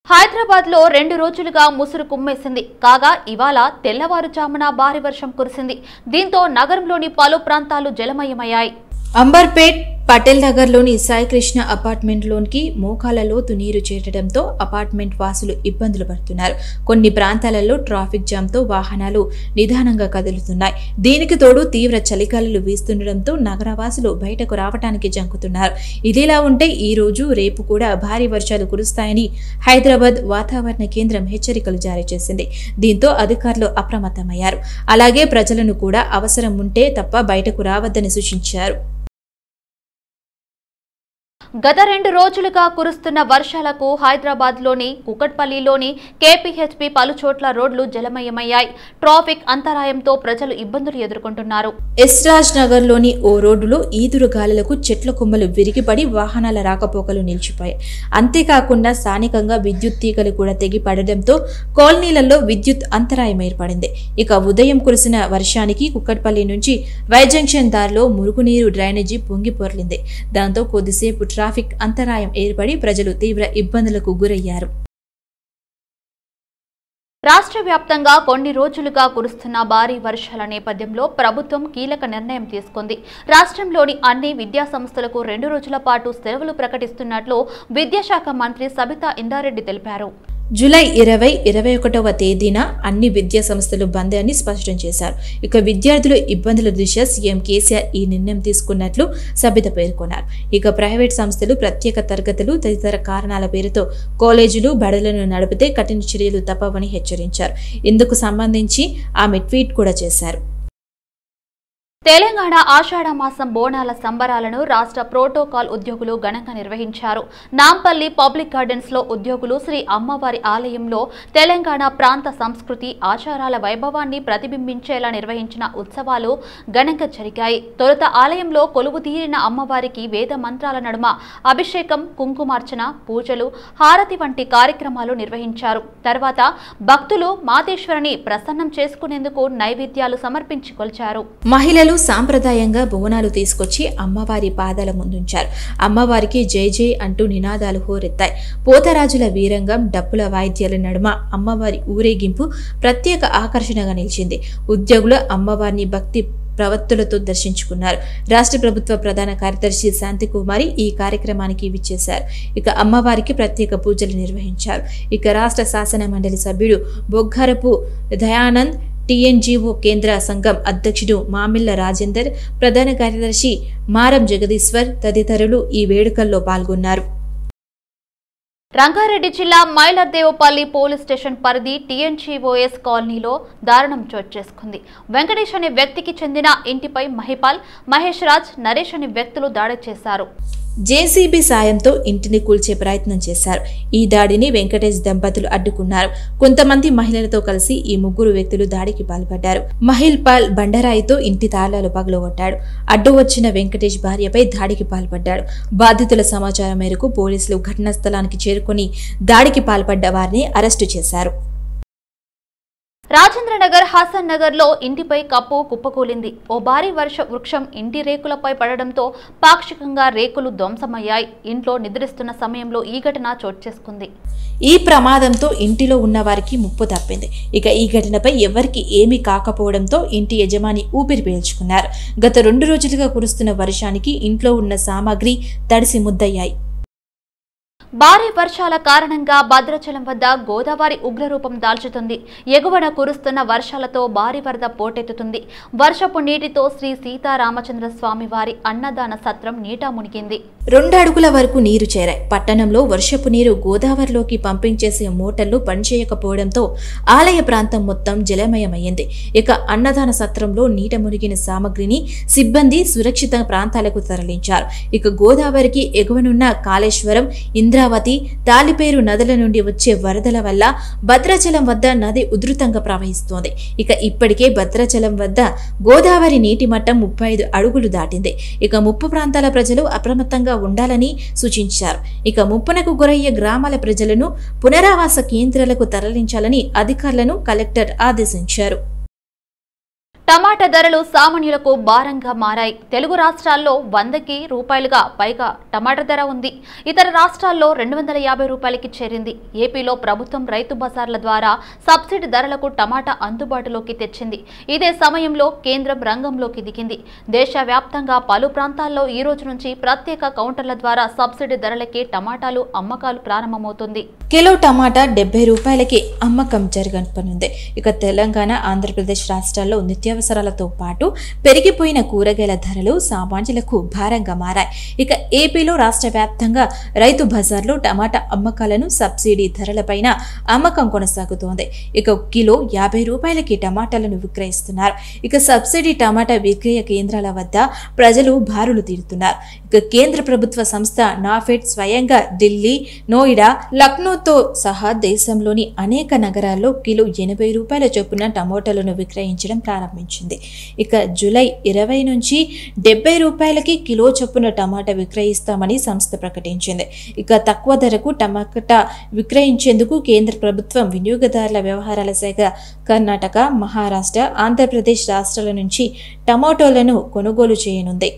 హైదరాబాద్ లో రెండు రోజులుగా ముసురు కుమ్మేసింది కాగా ఇవాళ తెల్లవారుజామున భారీ వర్షం కురిసింది దీంతో నగరంలోని పలు ప్రాంతాలు జలమయమయ్యాయి అంబర్పేట్ పటేల్ నగర్లోని సాయికృష్ణ అపార్ట్మెంట్లోనికి మోకాల లోతు నీరు చేరడంతో అపార్ట్మెంట్ వాసులు ఇబ్బందులు పడుతున్నారు కొన్ని ప్రాంతాలలో ట్రాఫిక్ జామ్తో వాహనాలు నిదానంగా కదులుతున్నాయి దీనికి తోడు తీవ్ర చలిగాలులు వీస్తుండటంతో నగరవాసులు బయటకు రావటానికి జంకుతున్నారు ఇదిలా ఉంటే ఈ రోజు రేపు కూడా భారీ వర్షాలు కురుస్తాయని హైదరాబాద్ వాతావరణ కేంద్రం హెచ్చరికలు జారీ చేసింది దీంతో అధికారులు అప్రమత్తమయ్యారు అలాగే ప్రజలను కూడా అవసరం ఉంటే తప్ప బయటకు రావద్దని సూచించారు గత రెండు రోజులుగా కురుస్తున్న వర్షాలకు హైదరాబాద్ లోని కుకట్పల్లిలోని కేపీహెచ్పి పలు చోట్ల రోడ్లు జలమయమయ్యాయి ట్రాఫిక్ అంతరాయంతో ప్రజలు ఇబ్బందులు ఎదుర్కొంటున్నారు ఎస్రాజ్ నగర్లోని ఓ రోడ్డులో ఈదురు గాలులకు చెట్ల కొమ్మలు విరిగిపడి వాహనాల రాకపోకలు నిలిచిపోయాయి అంతేకాకుండా స్థానికంగా విద్యుత్ తీగలు కూడా తెగి పడడంతో కాలనీలలో విద్యుత్ అంతరాయం ఏర్పడింది ఇక ఉదయం కురిసిన వర్షానికి కుక్కట్పల్లి నుంచి వై జంక్షన్ దారిలో మురుగునీరు డ్రైనేజీ పొంగి పొర్లింది దాంతో కొద్దిసేపు ట్రాఫిక్ అంతరాయం ఏర్పడి ప్రజలు తీవ్ర ఇబ్బందులకు గురయ్యారు రాష్ట్ర వ్యాప్తంగా కొన్ని రోజులుగా కురుస్తున్న భారీ వర్షాల నేపథ్యంలో ప్రభుత్వం కీలక నిర్ణయం తీసుకుంది రాష్ట్రంలోని అన్ని విద్యా సంస్థలకు రెండు రోజుల పాటు సెలవులు ప్రకటిస్తున్నట్లు విద్యాశాఖ మంత్రి సబితా ఇందారెడ్డి తెలిపారు జూలై ఇరవై ఇరవై ఒకటవ తేదీన అన్ని విద్యా సంస్థలు బంద్ అని స్పష్టం చేశారు ఇక విద్యార్థులు ఇబ్బందుల దృష్ట్యా సీఎం కేసీఆర్ ఈ నిర్ణయం తీసుకున్నట్లు సబిత పేర్కొన్నారు ఇక ప్రైవేట్ సంస్థలు ప్రత్యేక తరగతులు తదితర కారణాల పేరుతో కాలేజీలు బడులను నడిపితే కఠిన చర్యలు తప్పవని హెచ్చరించారు ఇందుకు సంబంధించి ఆమె ట్వీట్ కూడా చేశారు తెలంగాణ ఆషాఢ మాసం బోనాల సంబరాలను రాష్ట్ర ప్రోటోకాల్ ఉద్యోగులు ఘనంగా నిర్వహించారు నాంపల్లి పబ్లిక్ గార్డెన్స్ లో ఉద్యోగులు శ్రీ అమ్మవారి ఆలయంలో తెలంగాణ ప్రాంత సంస్కృతి ఆచారాల వైభవాన్ని ప్రతిబింబించేలా నిర్వహించిన ఉత్సవాలు ఘనంగా జరిగాయి తొలుత ఆలయంలో కొలువు తీరిన అమ్మవారికి వేద మంత్రాల నడుమ అభిషేకం కుంకుమార్చన పూజలు హారతి వంటి కార్యక్రమాలు నిర్వహించారు తర్వాత భక్తులు మాతేశ్వరిని ప్రసన్నం చేసుకునేందుకు నైవేద్యాలు సమర్పించి కొల్చారు మహిళలు సాంప్రదాయంగా బోనాలు తీసుకొచ్చి అమ్మవారి పాదాల ముందుంచారు అమ్మవారికి జై జై అంటూ నినాదాలు హోరెత్తాయి పోతరాజుల వీరంగం డప్పుల వాయిద్యాల నడుమ అమ్మవారి ఊరేగింపు ప్రత్యేక ఆకర్షణగా నిలిచింది ఉద్యోగులు అమ్మవారిని భక్తి ప్రవత్తులతో దర్శించుకున్నారు రాష్ట్ర ప్రభుత్వ ప్రధాన కార్యదర్శి శాంతికుమారి ఈ కార్యక్రమానికి విచ్చేశారు ఇక అమ్మవారికి ప్రత్యేక పూజలు నిర్వహించారు ఇక రాష్ట్ర శాసన మండలి సభ్యుడు బొగ్గారపు దయానంద్ టీఎన్జీఓ కేంద్ర సంఘం అధ్యక్షుడు మామిళ్ల రాజేందర్ ప్రధాన కార్యదర్శి మారం జగదీశ్వర్ తదితరులు ఈ వేడుకల్లో పాల్గొన్నారు రంగారెడ్డి జిల్లా మైలర్దేవపల్లి పోలీస్ స్టేషన్ పరిధి టీఎన్జీఓఎస్ కాలనీలో దారుణం చోటు చేసుకుంది వెంకటేష్ అనే వ్యక్తికి చెందిన ఇంటిపై మహిపాల్ మహేష్ రాజ్ నరేష్ అనే వ్యక్తులు దాడి చేశారు జేసీబీ సాయంతో ఇంటిని కూల్చే ప్రయత్నం చేశారు ఈ దాడిని వెంకటేష్ దంపతులు అడ్డుకున్నారు కొంతమంది మహిళలతో కలిసి ఈ ముగ్గురు వ్యక్తులు దాడికి పాల్పడ్డారు మహిల్ పాల్ బండరాయితో ఇంటి తాళాలు పగలగొట్టాడు అడ్డు వచ్చిన వెంకటేష్ భార్యపై దాడికి పాల్పడ్డాడు బాధితుల సమాచారం మేరకు పోలీసులు ఘటనా స్థలానికి చేరుకుని దాడికి పాల్పడ్డ వారిని అరెస్టు చేశారు రాజేంద్రనగర్ హాసన్ నగర్ లో ఇంటిపై కప్పు కుప్పకూలింది ఓ భారీ వర్ష వృక్షం ఇంటి రేకులపై పడడంతో పాక్షికంగా రేకులు ధ్వంసమయ్యాయి ఇంట్లో నిద్రిస్తున్న సమయంలో ఈ ఘటన చోటు చేసుకుంది ఈ ప్రమాదంతో ఇంటిలో ఉన్న వారికి ముప్పు తప్పింది ఇక ఈ ఘటనపై ఎవరికి ఏమీ కాకపోవడంతో ఇంటి యజమాని ఊపిరి పీల్చుకున్నారు గత రెండు రోజులుగా కురుస్తున్న వర్షానికి ఇంట్లో ఉన్న సామాగ్రి తడిసి ముద్దయ్యాయి భారీ వర్షాల కారణంగా భద్రాచలం వద్ద గోదావరి ఉగ్రరూపం దాల్చుతుంది ఎగువన కురుస్తున్న వర్షాలతో భారీ వరద పోటెత్తుతుంది వర్షపు నీటితో శ్రీ సీతారామచంద్ర స్వామి వారి అన్నదాన సత్రం నీటా మునిగింది రెండు అడుగుల వరకు నీరు చేరాయి పట్టణంలో వర్షపు నీరు గోదావరిలోకి పంపింగ్ చేసే మోటార్లు పనిచేయకపోవడంతో ఆలయ ప్రాంతం మొత్తం జలమయమయ్యింది ఇక అన్నదాన సత్రంలో నీట మునిగిన సామగ్రిని సిబ్బంది సురక్షిత ప్రాంతాలకు తరలించారు ఇక గోదావరికి ఎగువనున్న కాళేశ్వరం ఇంద్రావతి తాలిపేరు నదుల నుండి వచ్చే వరదల వల్ల భద్రాచలం వద్ద నది ఉధృతంగా ప్రవహిస్తోంది ఇక ఇప్పటికే భద్రాచలం వద్ద గోదావరి నీటి మట్టం ముప్పై ఐదు అడుగులు దాటింది ఇక ముప్పు ప్రాంతాల ప్రజలు అప్రమత్తంగా ఉండాలని సూచించారు ఇక ముప్పునకు గురయ్యే గ్రామాల ప్రజలను పునరావాస కేంద్రాలకు తరలించాలని అధికారులను కలెక్టర్ ఆదేశించారు టమాటా ధరలు సామాన్యులకు భారంగా మారాయి తెలుగు రాష్ట్రాల్లో వందకి రూపాయలుగా పైగా టమాటా ధర ఉంది ఇతర రాష్ట్రాల్లో రెండు వందల యాభై రూపాయలకి చేరింది ఏపీలో ప్రభుత్వం రైతు బజార్ల ద్వారా సబ్సిడీ ధరలకు టమాటా అందుబాటులోకి తెచ్చింది ఇదే సమయంలో కేంద్రం రంగంలోకి దిగింది దేశవ్యాప్తంగా పలు ప్రాంతాల్లో ఈ రోజు నుంచి ప్రత్యేక కౌంటర్ల ద్వారా సబ్సిడీ ధరలకే టమాటాలు అమ్మకాలు ప్రారంభమవుతుంది కిలో టమాటా డెబ్బై రూపాయలకి అమ్మకం జరగనుంది ఇక తెలంగాణ ఆంధ్రప్రదేశ్ రాష్ట్రాల్లో నిత్యావసరాలతో పాటు పెరిగిపోయిన కూరగాయల ధరలు సామాన్యులకు భారంగా మారాయి ఇక ఏపీలో రాష్ట్ర వ్యాప్తంగా రైతు బజార్లో టమాటా అమ్మకాలను సబ్సిడీ ధరలపైన అమ్మకం కొనసాగుతోంది ఇక కిలో యాభై రూపాయలకి టమాటాలను విక్రయిస్తున్నారు ఇక సబ్సిడీ టమాటా విక్రయ కేంద్రాల వద్ద ప్రజలు బారులు తీరుతున్నారు ఇక కేంద్ర ప్రభుత్వ సంస్థ నాఫెడ్ స్వయంగా ఢిల్లీ నోయిడా లక్నోతో సహా దేశంలోని అనేక నగరాల్లో కిలో ఎనభై రూపాయల చొప్పున టమోటాలను విక్రయించడం ప్రారంభించింది ఇక జూలై ఇరవై నుంచి డెబ్బై రూపాయలకి కిలో చొప్పున టమాటా విక్రయిస్తామని సంస్థ ప్రకటించింది ఇక తక్కువ ధరకు టమాటా విక్రయించేందుకు కేంద్ర ప్రభుత్వం వినియోగదారుల వ్యవహారాల శాఖ కర్ణాటక మహారాష్ట్ర ఆంధ్రప్రదేశ్ రాష్ట్రాల నుంచి టమాటోలను కొనుగోలు చేయనుంది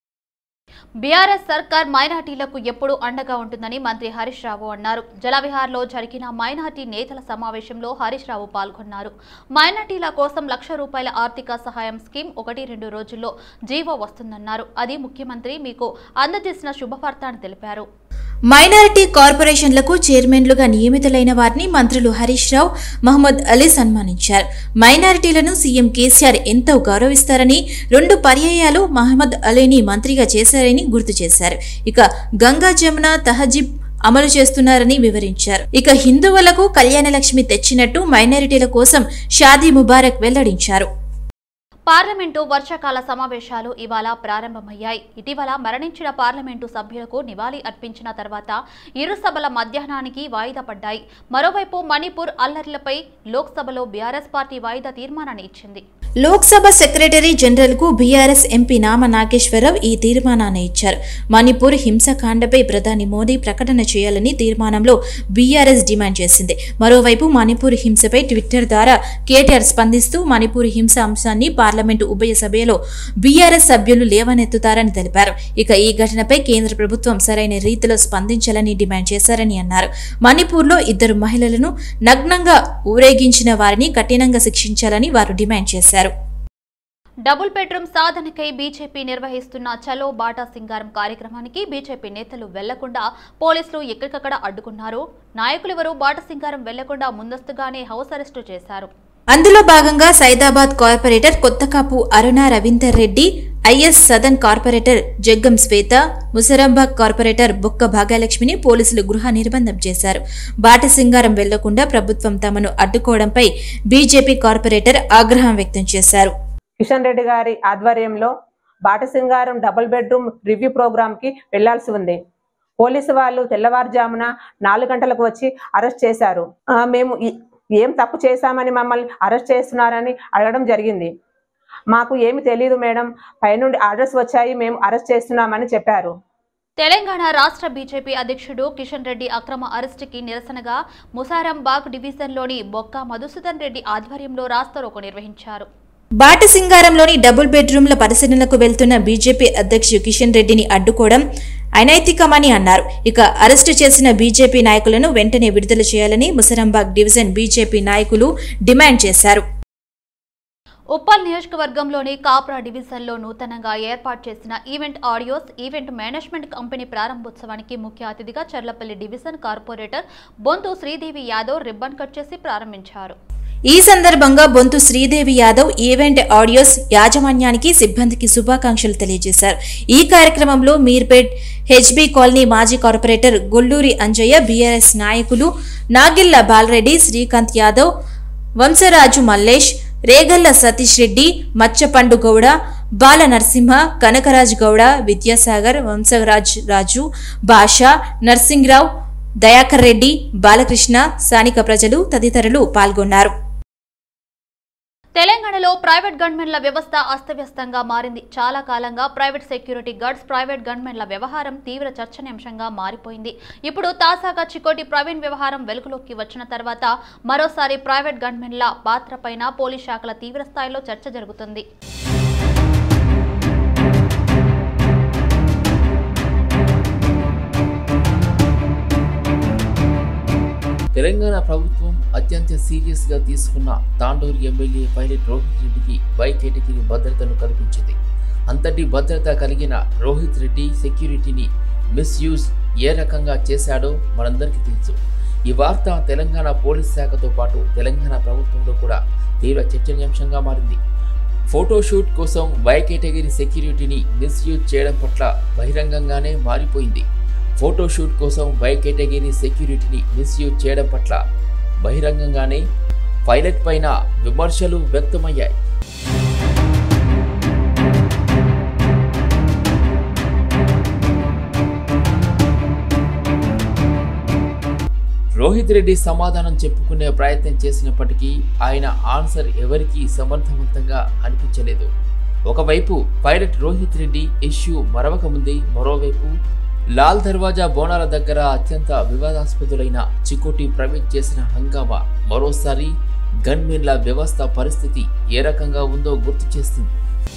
బీఆర్ఎస్ సర్కార్ మైనార్టీలకు ఎప్పుడూ అండగా ఉంటుందని మంత్రి హరీష్ రావు అన్నారు జలవిహార్లో జరిగిన మైనార్టీ నేతల సమావేశంలో హరీష్ రావు పాల్గొన్నారు మైనార్టీల కోసం లక్ష రూపాయల ఆర్థిక సహాయం స్కీమ్ ఒకటి రెండు రోజుల్లో జీవో వస్తుందన్నారు అది ముఖ్యమంత్రి మీకు అందజేసిన శుభవార్త అని తెలిపారు మైనారిటీ కార్పొరేషన్లకు చైర్మన్లుగా నియమితులైన వారిని మంత్రులు హరీష్ రావు మహమ్మద్ అలీ సన్మానించారు మైనారిటీలను సీఎం కేసీఆర్ ఎంతో గౌరవిస్తారని రెండు పర్యాయాలు మహమ్మద్ అలీని మంత్రిగా చేశారని గుర్తు చేశారు ఇక గంగా జమున తహజీబ్ అమలు చేస్తున్నారని వివరించారు ఇక హిందువులకు కళ్యాణలక్ష్మి తెచ్చినట్టు మైనారిటీల కోసం షాదీ ముబారక్ వెల్లడించారు పార్లమెంటు వర్షాకాల సమావేశాలు ఇవాళ ప్రారంభమయ్యాయి ఇటీవల మరణించిన పార్లమెంటు సభ్యులకు నివాళి అర్పించిన తర్వాత ఇరు సభల మధ్యాహ్నానికి వాయిదా పడ్డాయి మరోవైపు మణిపూర్ అల్లర్లపై లోక్సభలో బీఆర్ఎస్ పార్టీ వాయిదా తీర్మానాన్ని ఇచ్చింది లోక్సభ సెక్రటరీ జనరల్ కు బీఆర్ఎస్ ఎంపీ నామ నాగేశ్వరరావు ఈ తీర్మానాన్ని ఇచ్చారు మణిపూర్ హింసకాండపై ప్రధాని మోదీ ప్రకటన చేయాలని తీర్మానంలో బీఆర్ఎస్ డిమాండ్ చేసింది మరోవైపు మణిపూర్ హింసపై ట్విట్టర్ ద్వారా కేటీఆర్ స్పందిస్తూ మణిపూర్ హింస అంశాన్ని పార్లమెంటు ఉభయ సభలో బీఆర్ఎస్ సభ్యులు లేవనెత్తుతారని తెలిపారు ఇక ఈ ఘటనపై కేంద్ర ప్రభుత్వం సరైన రీతిలో స్పందించాలని డిమాండ్ చేశారని అన్నారు మణిపూర్లో ఇద్దరు మహిళలను నగ్నంగా ఊరేగించిన వారిని కఠినంగా శిక్షించాలని వారు డిమాండ్ చేశారు డబుల్ బెడ్రూమ్ సాధనకై బీజేపీ నిర్వహిస్తున్న చలో బాటా సింగారం కార్యక్రమానికి బీజేపీ నేతలు వెళ్లకుండా పోలీసులు ఎక్కడికక్కడ అడ్డుకున్నారు నాయకులెవరూ బాటా సింగారం వెళ్లకుండా ముందస్తుగానే హౌస్ అరెస్టు చేశారు అందులో భాగంగా Saidabad corporator Kothakapu Aruna Ravinder Reddy I S Sadan corporator Jaggam Swetha Musarambagh corporator Bokka భాగ్యలక్ష్మిని పోలీసులు గృహ నిర్బంధం చేశారు బాటసింగారం వెళ్లకుండా ప్రభుత్వం తమను అడ్డుకోవడంపై బీజేపీ కార్పొరేటర్ ఆగ్రహం వ్యక్తం చేశారు కిషన్ రెడ్డి గారి ఆధ్వర్యంలో Batasingaram double bedroom review program కి వెళ్లాల్సి ఉంది పోలీసు వాళ్ళు తెల్లవారుజామున నాలుగు గంటలకు వచ్చి అరెస్ట్ చేశారు ఆ, మేము ఈ- ఏం తప్పు చేశామని మమ్మల్ని అరెస్ట్ చేస్తున్నారని అడగడం జరిగింది మాకు ఏమి తెలియదు మేడం పైనుండి ఆర్డర్స్ వచ్చాయి మేము అరెస్ట్ చేస్తున్నామని చెప్పారు తెలంగాణ రాష్ట్ర బీజేపీ అధ్యక్షుడు కిషన్ రెడ్డి అక్రమ అరెస్టుకి నిరసనగా ముసారంబాగ్ డివిజన్లోని బొక్క మధుసూదన్ రెడ్డి ఆధ్వర్యంలో రాస్తారోకో నిర్వహించారు బాటసింగారంలోని డబుల్ బెడ్రూమ్ల పరిశీలనకు వెళ్తున్న బీజేపీ అధ్యక్షుడు కిషన్ రెడ్డిని అడ్డుకోవడం అనైతికమని అన్నారు ఇక అరెస్టు చేసిన బీజేపీ నాయకులను వెంటనే విడుదల చేయాలని ముసరంబాగ్ డివిజన్ బీజేపీ నాయకులు డిమాండ్ చేశారు ఉప్పల్ నియోజకవర్గంలోని కాప్రా డివిజన్లో నూతనంగా ఏర్పాటు చేసిన event audios event management company ప్రారంభోత్సవానికి ముఖ్య అతిథిగా Cherlapally division corporator Bonthu Sridevi Yadav ribbon cut చేసి ప్రారంభించారు ఈ సందర్భంగా బొంతు శ్రీదేవి యాదవ్ ఈవెంట్ ఆడియోస్ యాజమాన్యానికి సిబ్బందికి శుభాకాంక్షలు తెలియజేశారు ఈ కార్యక్రమంలో మీర్పేట్ హెచ్బి కాలనీ మాజీ కార్పొరేటర్ గొల్లూరి అంజయ్య బీఆర్ఎస్ నాయకులు నాగిళ్ల బాలరెడ్డి శ్రీకాంత్ యాదవ్ వంశరాజు మల్లేష్ రేగల్ల సతీష్ రెడ్డి మచ్చపండు గౌడ బాల నరసింహ కనకరాజ్ గౌడ విద్యాసాగర్ వంశరాజ్ రాజు భాష నర్సింగ్రావు దయాకర్ రెడ్డి బాలకృష్ణ స్థానిక ప్రజలు తదితరులు పాల్గొన్నారు తెలంగాణలో ప్రైవేట్ గన్మెన్ల వ్యవస్థ అస్తవ్యస్తంగా మారింది చాలా కాలంగా ప్రైవేట్ సెక్యూరిటీ గార్డ్స్ ప్రైవేట్ గన్మెన్ల వ్యవహారం తీవ్ర చర్చనీయాంశంగా మారిపోయింది ఇప్పుడు తాజాగా చికోటి ప్రవీణ్ వ్యవహారం వెలుగులోకి వచ్చిన తర్వాత మరోసారి ప్రైవేట్ గన్మెన్ల పాత్రపైన పోలీస్ శాఖల తీవ్ర స్థాయిలో చర్చ జరుగుతుంది తెలంగాణ ప్రభుత్వం అత్యంత సీరియస్ గా తీసుకున్న తాండూరు ఎమ్మెల్యే పైలట్ రోహిత్ రెడ్డికి వై కేటగిరీ భద్రతను కల్పించింది అంతటి భద్రత కలిగిన రోహిత్ రెడ్డి సెక్యూరిటీని మిస్యూజ్ ఏ రకంగా చేశాడో మనందరికీ తెలుసు ఈ వార్త తెలంగాణ పోలీస్ శాఖతో పాటు తెలంగాణ ప్రభుత్వంలో కూడా తీవ్ర చర్చనీయాంశంగా మారింది ఫోటోషూట్ కోసం వై కేటగిరీ సెక్యూరిటీని మిస్యూజ్ చేయడం పట్ల బహిరంగంగానే మారిపోయింది ఫోటోషూట్ కోసం వై కేటగిరీ సెక్యూరిటీని మిస్యూజ్ చేయడం పట్ల బహిరంగంగానే పైలట్ పైన విమర్శలు వ్యక్తమయ్యాయి రోహిత్ రెడ్డి సమాధానం చెప్పుకునే ప్రయత్నం చేసినప్పటికీ ఆయన ఆన్సర్ ఎవరికీ సమర్థవంతంగా అనిపించలేదు ఒకవైపు పైలట్ రోహిత్ రెడ్డి ఇష్యూ మరవక ముందే మరోవైపు లాల్ దర్వాజా బోనాల దగ్గర అత్యంత వివాదాస్పదులైన చికోటి ప్రవీణ్ చేసిన హంగామా మరోసారి గన్మెన్ల వ్యవస్థ పరిస్థితి ఏ రకంగా ఉందో గుర్తు చేస్తుంది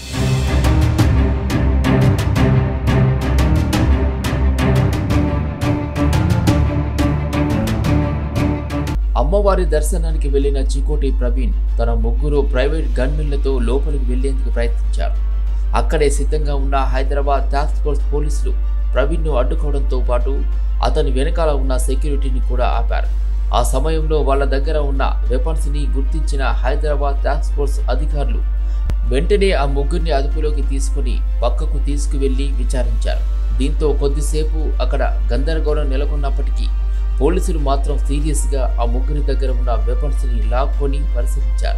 అమ్మవారి దర్శనానికి వెళ్లిన చికోటి ప్రవీణ్ తన ముగ్గురు ప్రైవేట్ గన్మెన్లతో లోపలికి వెళ్లేందుకు ప్రయత్నించారు అక్కడే సిద్ధంగా ఉన్న హైదరాబాద్ టాస్క్ ఫోర్స్ పోలీసులు ప్రవీణ్ను అడ్డుకోవడంతో పాటు అతని వెనకాల ఉన్న సెక్యూరిటీని కూడా ఆపారు ఆ సమయంలో వాళ్ళ దగ్గర ఉన్న వెపన్స్ని గుర్తించిన హైదరాబాద్ టాస్క్ ఫోర్స్ అధికారులు వెంటనే ఆ ముగ్గురిని అదుపులోకి తీసుకుని పక్కకు తీసుకువెళ్లి విచారించారు దీంతో కొద్దిసేపు అక్కడ గందరగోళం నెలకొన్నప్పటికీ పోలీసులు మాత్రం సీరియస్గా ఆ ముగ్గురి దగ్గర ఉన్న వెపన్స్ని లాక్కొని పరిశీలించారు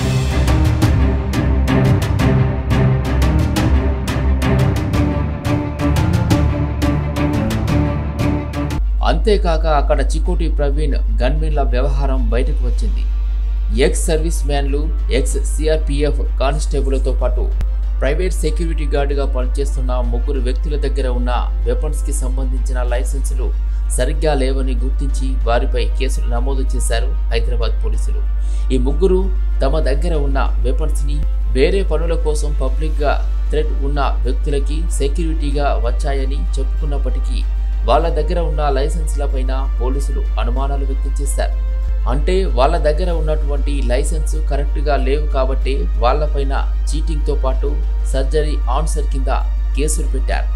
అంతేకాక అక్కడ చికోటి ప్రవీణ్ గన్మెన్ల వ్యవహారం బయటకు వచ్చింది ఎక్స్ సర్వీస్ మ్యాన్లు ఎక్స్ సిఆర్పిఎఫ్ కానిస్టేబుల్తో పాటు ప్రైవేట్ సెక్యూరిటీ గార్డుగా పనిచేస్తున్న ముగ్గురు వ్యక్తుల దగ్గర ఉన్న వెపన్స్కి సంబంధించిన లైసెన్సులు సరిగ్గా లేవని గుర్తించి వారిపై కేసులు నమోదు చేశారు హైదరాబాద్ పోలీసులు ఈ ముగ్గురు తమ దగ్గర ఉన్న వెపన్స్ని వేరే పనుల కోసం పబ్లిక్గా థ్రెట్ ఉన్న వ్యక్తులకి సెక్యూరిటీగా వచ్చాయని చెప్పుకున్నప్పటికీ వాళ్ళ దగ్గర ఉన్న లైసెన్స్లపైన పోలీసులు అనుమానాలు వ్యక్తం చేశారు అంటే వాళ్ళ దగ్గర ఉన్నటువంటి లైసెన్స్ కరెక్ట్గా లేవు కాబట్టి వాళ్ళపైన చీటింగ్తో పాటు సర్జరీ ఆన్సర్ కింద కేసులు పెట్టారు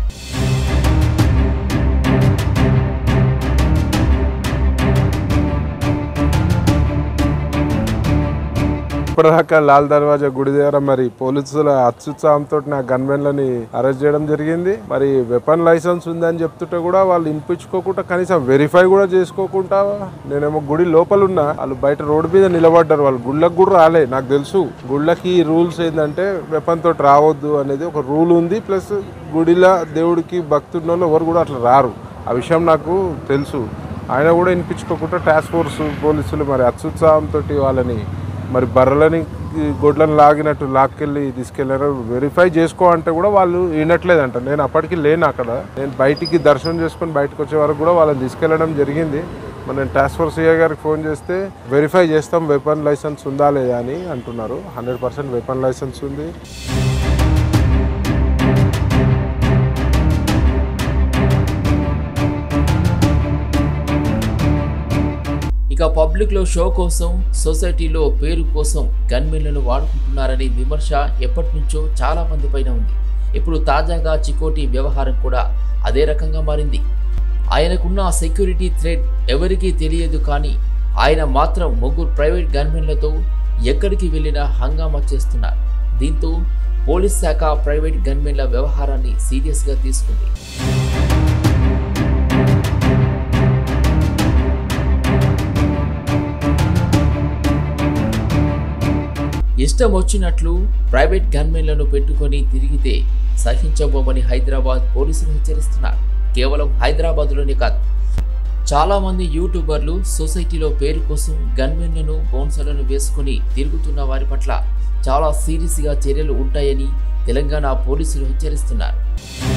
ఇప్పటిదాకా లాల్ దర్వాజా గుడి దగ్గర మరి పోలీసుల అత్యుత్సాహంతో నా గన్మెన్లని అరెస్ట్ చేయడం జరిగింది మరి వెపన్ లైసెన్స్ ఉందని చెప్తుంటే కూడా వాళ్ళు ఇనిపించుకోకుండా కనీసం వెరిఫై కూడా చేసుకోకుండా నేనేమో గుడి లోపల ఉన్నా వాళ్ళు బయట రోడ్డు మీద నిలబడ్డారు వాళ్ళు గుళ్ళకి కూడా రాలే నాకు తెలుసు గుళ్ళకి రూల్స్ ఏంటంటే వెపన్ తోటి రావద్దు అనేది ఒక రూల్ ఉంది ప్లస్ గుడిలో దేవుడికి భక్తున్న వాళ్ళు ఎవరు కూడా అట్లా రారు ఆ విషయం నాకు తెలుసు ఆయన కూడా వినిపించుకోకుండా టాస్క్ ఫోర్స్ పోలీసులు మరి అత్యుత్సాహంతో వాళ్ళని మరి బర్రెలని ఈ గొడ్లను లాగినట్టు లాక్కెళ్ళి తీసుకెళ్లారు వెరిఫై చేసుకో అంటే కూడా వాళ్ళు వినట్లేదంట నేను అప్పటికి లేను అక్కడ నేను బయటికి దర్శనం చేసుకొని బయటకు వచ్చే వరకు కూడా వాళ్ళని తీసుకెళ్లడం జరిగింది మరి నేను టాస్క్ ఫోర్స్ సిఐ గారికి ఫోన్ చేస్తే వెరిఫై చేస్తాం వెపన్ లైసెన్స్ ఉందా లేదా అని అంటున్నారు హండ్రెడ్ పర్సెంట్ వెపన్ లైసెన్స్ ఉంది ఇక పబ్లిక్ లో షో కోసం సొసైటీలో పేరు కోసం గన్మెన్లను వాడుకుంటున్నారనే విమర్శ ఎప్పటి నుంచో చాలా మంది పైన ఉంది ఇప్పుడు తాజాగా చికోటి వ్యవహారం కూడా అదే రకంగా మారింది ఆయనకున్న సెక్యూరిటీ థ్రెడ్ ఎవరికీ తెలియదు కానీ ఆయన మాత్రం ముగ్గురు ప్రైవేట్ గన్మెన్లతో ఎక్కడికి వెళ్ళినా హంగామా చేస్తున్నారు దీంతో పోలీస్ శాఖ ప్రైవేట్ గన్మెన్ల వ్యవహారాన్ని సీరియస్గా తీసుకుంది ఇష్టం వచ్చినట్లు ప్రైవేట్ గన్మెన్లను పెట్టుకొని తిరిగితే సహించబోమని హైదరాబాద్ పోలీసులు హెచ్చరిస్తున్నారు కేవలం హైదరాబాద్లోనే కాదు చాలా మంది యూట్యూబర్లు సొసైటీలో పేరు కోసం గన్మెన్లను బౌన్సర్లను వేసుకుని తిరుగుతున్న వారి పట్ల చాలా సీరియస్గా చర్యలు ఉంటాయని తెలంగాణ పోలీసులు హెచ్చరిస్తున్నారు